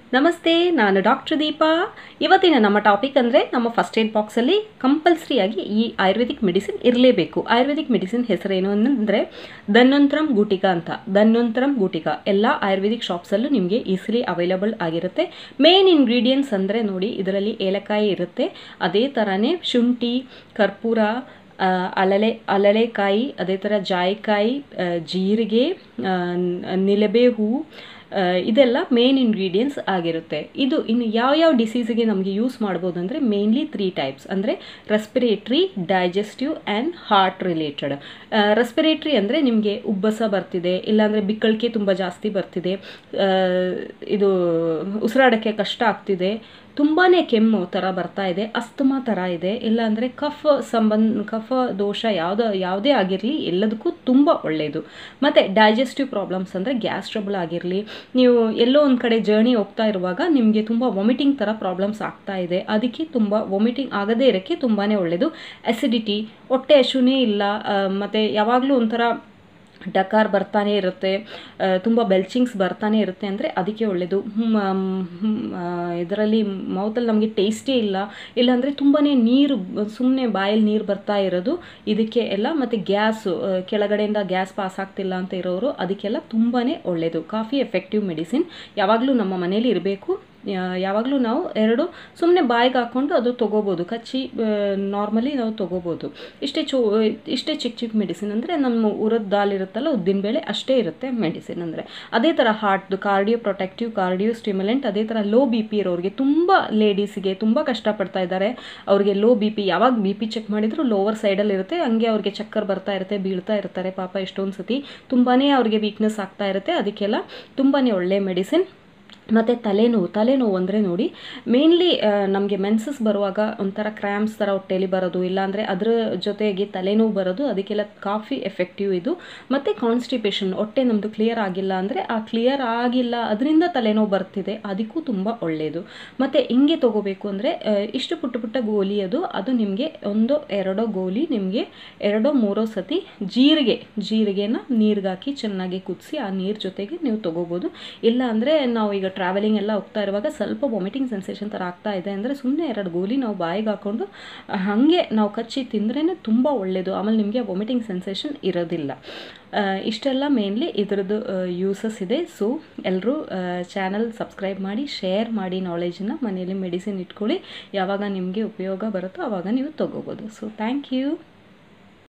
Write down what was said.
ನಮಸ್ತೆ ನಾನು ಡಾಕ್ಟರ್ ದೀಪಾ ಇವತ್ತಿನ ನಮ್ಮ ಟಾಪಿಕ್ ಅಂದರೆ ನಮ್ಮ ಫಸ್ಟ್ ಏಡ್ ಬಾಕ್ಸಲ್ಲಿ ಕಂಪಲ್ಸರಿಯಾಗಿ ಈ ಆಯುರ್ವೇದಿಕ್ ಮೆಡಿಸಿನ್ ಇರಲೇಬೇಕು ಆಯುರ್ವೇದಿಕ್ ಮೆಡಿಸಿನ್ ಹೆಸರೇನು ಅಂದರೆ ಧನ್ವಂತರಂ ಗೂಟಿಕ ಅಂತ ಧನ್ವಂತರಂ ಗೂಟಿಕ ಎಲ್ಲ ಆಯುರ್ವೇದಿಕ್ ಶಾಪ್ಸಲ್ಲೂ ನಿಮಗೆ ಈಸಿಲಿ ಅವೈಲಬಲ್ ಆಗಿರುತ್ತೆ ಮೇನ್ ಇಂಗ್ರೀಡಿಯೆಂಟ್ಸ್ ಅಂದರೆ ನೋಡಿ ಇದರಲ್ಲಿ ಏಲಕಾಯಿ ಇರುತ್ತೆ ಅದೇ ಥರನೇ ಶುಂಠಿ ಕರ್ಪೂರ ಆ, ಅಲಲೆ ಅಲಳೆಕಾಯಿ ಅದೇ ಥರ ಜಾಯಿಕಾಯಿ ಆ, ಜೀರಿಗೆ ಆ, ನ- ನಿಲಬೆ ಹೂವು ಆ, ಇದೆಲ್ಲ ಮೇನ್ ಇಂಗ್ರೀಡಿಯೆಂಟ್ಸ್ ಆಗಿರುತ್ತೆ ಇದು ಇನ್ನು ಯಾವ ಯಾವ ಡಿಸೀಸಿಗೆ ನಮಗೆ ಯೂಸ್ ಮಾಡ್ಬೋದು ಅಂದರೆ ಮೇನ್ಲಿ ತ್ರೀ ಟೈಪ್ಸ್ ಅಂದರೆ respiratory digestive and heart related respiratory ಅಂದರೆ ನಿಮಗೆ ಉಬ್ಬಸ ಬರ್ತಿದೆ ಇಲ್ಲಾಂದರೆ ಬಿಕ್ಕಳಿಕೆ ತುಂಬ ಜಾಸ್ತಿ ಬರ್ತಿದೆ ಆ, ಇದು ಉಸಿರಾಡೋಕ್ಕೆ ಕಷ್ಟ ಆಗ್ತಿದೆ ತುಂಬಾ ಕೆಮ್ಮು ಥರ ಬರ್ತಾ ಇದೆ ಅಸ್ತಮಾ ಥರ ಇದೆ ಇಲ್ಲಾಂದರೆ ಕಫ ಸಂಬಂಧ ಕಫ ದೋಷ ಯಾವ್ದು ಯಾವುದೇ ಆಗಿರಲಿ ಎಲ್ಲದಕ್ಕೂ ತುಂಬ ಒಳ್ಳೆಯದು ಮತ್ತು ಡೈಜೆಸ್ಟಿವ್ ಪ್ರಾಬ್ಲಮ್ಸ್ ಅಂದರೆ ಗ್ಯಾಸ್ ಟ್ರಬಲ್ ಆಗಿರಲಿ ನೀವು ಎಲ್ಲೋ ಒಂದು ಕಡೆ ಜರ್ನಿ ಹೋಗ್ತಾ ಇರುವಾಗ ನಿಮಗೆ ತುಂಬ ವಾಮಿಟಿಂಗ್ ಥರ ಪ್ರಾಬ್ಲಮ್ಸ್ ಆಗ್ತಾ ಇದೆ ಅದಕ್ಕೆ ತುಂಬ ವಾಮಿಟಿಂಗ್ ಆಗದೇ ಇರೋಕ್ಕೆ ತುಂಬಾ ಒಳ್ಳೆಯದು ಅಸಿಡಿಟಿ ಹೊಟ್ಟೆ ಹಶುನೇ ಇಲ್ಲ ಮತ್ತು ಯಾವಾಗಲೂ ಒಂಥರ ಡಕಾರ್ ಬರ್ತಾನೆ ಇರುತ್ತೆ ತುಂಬ ಬೆಲ್ಚಿಂಗ್ಸ್ ಬರ್ತಾನೆ ಇರುತ್ತೆ ಅಂದರೆ ಅದಕ್ಕೆ ಒಳ್ಳೆಯದು ಇದರಲ್ಲಿ ಮೌತಲ್ಲಿ ನಮಗೆ ಟೇಸ್ಟೇ ಇಲ್ಲ ಇಲ್ಲಾಂದರೆ ತುಂಬಾ ನೀರು ಸುಮ್ಮನೆ ಬಾಯಲ್ಲಿ ನೀರು ಬರ್ತಾ ಇರೋದು ಇದಕ್ಕೆ ಎಲ್ಲ ಮತ್ತು ಗ್ಯಾಸು ಕೆಳಗಡೆಯಿಂದ ಗ್ಯಾಸ್ ಪಾಸ್ ಆಗ್ತಿಲ್ಲ ಅಂತ ಇರೋರು ಅದಕ್ಕೆಲ್ಲ ತುಂಬಾ ಒಳ್ಳೆಯದು ಕಾಫಿ ಎಫೆಕ್ಟಿವ್ ಮೆಡಿಸಿನ್ ಯಾವಾಗಲೂ ನಮ್ಮ ಮನೇಲಿ ಇರಬೇಕು ಯಾವಾಗಲೂ ನಾವು ಎರಡು ಸುಮ್ಮನೆ ಬಾಯಿಗೆ ಹಾಕ್ಕೊಂಡು ಅದು ತೊಗೋಬೋದು ಕಚ್ಚಿ ನಾರ್ಮಲಿ ನಾವು ತೊಗೋಬೋದು ಇಷ್ಟೇ ಚೋ ಇಷ್ಟೇ ಚಿಕ್ಕ ಚಿಕ್ಕ ಮೆಡಿಸಿನ್ ಅಂದರೆ ನಮ್ಮ ಉರದ ದಾಲ್ ಇರುತ್ತಲ್ಲ ಉದ್ದಿನಬೇಳೆ ಅಷ್ಟೇ ಇರುತ್ತೆ ಮೆಡಿಸಿನ್ ಅಂದರೆ ಅದೇ ಥರ ಹಾರ್ಟ್ದು ಕಾರ್ಡಿಯೋ ಪ್ರೊಟೆಕ್ಟಿವ್ ಕಾರ್ಡಿಯೋ ಸ್ಟಿಮ್ಯುಲೆಂಟ್ ಅದೇ ಥರ ಲೋ ಬಿ ಪಿ ಇರೋರಿಗೆ ತುಂಬ ಲೇಡೀಸಿಗೆ ತುಂಬ ಕಷ್ಟಪಡ್ತಾ ಇದ್ದಾರೆ ಅವ್ರಿಗೆ ಲೋ ಬಿ ಪಿ ಯಾವಾಗ ಬಿ ಪಿ ಚೆಕ್ ಮಾಡಿದ್ರು ಲೋವರ್ ಸೈಡಲ್ಲಿ ಇರುತ್ತೆ ಹಂಗೆ ಅವ್ರಿಗೆ ಚಕ್ಕರ್ ಬರ್ತಾ ಇರುತ್ತೆ ಬೀಳ್ತಾ ಇರ್ತಾರೆ ಪಾಪ ಎಷ್ಟೊಂದು ಸತಿ ತುಂಬಾ ಅವ್ರಿಗೆ ವೀಕ್ನೆಸ್ ಆಗ್ತಾ ಇರುತ್ತೆ ಅದಕ್ಕೆಲ್ಲ ತುಂಬಾ ಒಳ್ಳೆ ಮೆಡಿಸಿನ್ ಮತ್ತು ತಲೆನೋವು ತಲೆನೋವು ಅಂದರೆ ನೋಡಿ ಮೇನ್ಲಿ ನಮಗೆ ಮೆನ್ಸಸ್ ಬರುವಾಗ ಒಂಥರ ಕ್ರ್ಯಾಂಪ್ಸ್ ಥರ ಹೊಟ್ಟೆಲಿ ಬರೋದು ಇಲ್ಲಾಂದರೆ ಅದರ ಜೊತೆಗೆ ತಲೆನೋವು ಬರೋದು ಅದಕ್ಕೆಲ್ಲ ಕಾಫಿ ಎಫೆಕ್ಟಿವ್ ಇದು ಮತ್ತು ಕಾನ್ಸ್ಟಿಪೇಷನ್ ಹೊಟ್ಟೆ ನಮ್ಮದು ಕ್ಲಿಯರ್ ಆಗಿಲ್ಲ ಅಂದರೆ ಆ ಕ್ಲಿಯರ್ ಆಗಿಲ್ಲ ಅದರಿಂದ ತಲೆನೋವು ಬರ್ತಿದೆ ಅದಕ್ಕೂ ತುಂಬ ಒಳ್ಳೆಯದು ಮತ್ತು ಹಿಂಗೆ ತೊಗೋಬೇಕು ಅಂದರೆ ಇಷ್ಟು ಪುಟ್ಟ ಪುಟ್ಟ ಗೋಲಿ ಅದು ಅದು ನಿಮಗೆ ಒಂದು ಎರಡೋ ಗೋಲಿ ನಿಮಗೆ ಎರಡೋ ಮೂರೋ ಸತಿ ಜೀರಿಗೆ ಜೀರಿಗೆನ ನೀರಿಗೆ ಹಾಕಿ ಚೆನ್ನಾಗಿ ಕುದಿಸಿ ಆ ನೀರು ಜೊತೆಗೆ ನೀವು ತೊಗೋಬೋದು ಇಲ್ಲ ಅಂದರೆ ನಾವು ಈಗ ಟ್ರಾವೆಲಿಂಗ್ ಎಲ್ಲ ಹೋಗ್ತಾ ಇರುವಾಗ ಸ್ವಲ್ಪ ವಾಮಿಟಿಂಗ್ ಸೆನ್ಸೇಷನ್ ಥರ ಆಗ್ತಾ ಇದೆ ಅಂದರೆ ಸುಮ್ಮನೆ ಎರಡು ಗೋಲಿ ನಾವು ಬಾಯಿಗೆ ಹಾಕ್ಕೊಂಡು ಹಾಗೆ ನಾವು ಕಚ್ಚಿ ತಿಂದ್ರೇ ತುಂಬ ಒಳ್ಳೆಯದು ಆಮೇಲೆ ನಿಮಗೆ ವಾಮಿಟಿಂಗ್ ಸೆನ್ಸೇಷನ್ ಇರೋದಿಲ್ಲ ಆ, ಇಷ್ಟೆಲ್ಲ ಮೇನ್ಲಿ ಇದರದ್ದು ಯೂಸಸ್ ಇದೆ ಸೊ ಎಲ್ಲರೂ ಚಾನಲ್ ಸಬ್ಸ್ಕ್ರೈಬ್ ಮಾಡಿ ಶೇರ್ ಮಾಡಿ ನಾಲೆಜನ್ನ ಮನೆಯಲ್ಲಿ ಮೆಡಿಸಿನ್ ಇಟ್ಕೊಳ್ಳಿ ಯಾವಾಗ ನಿಮಗೆ ಉಪಯೋಗ ಬರುತ್ತೋ ಆವಾಗ ನೀವು ತೊಗೋಬೋದು ಸೊ ಥ್ಯಾಂಕ್ ಯು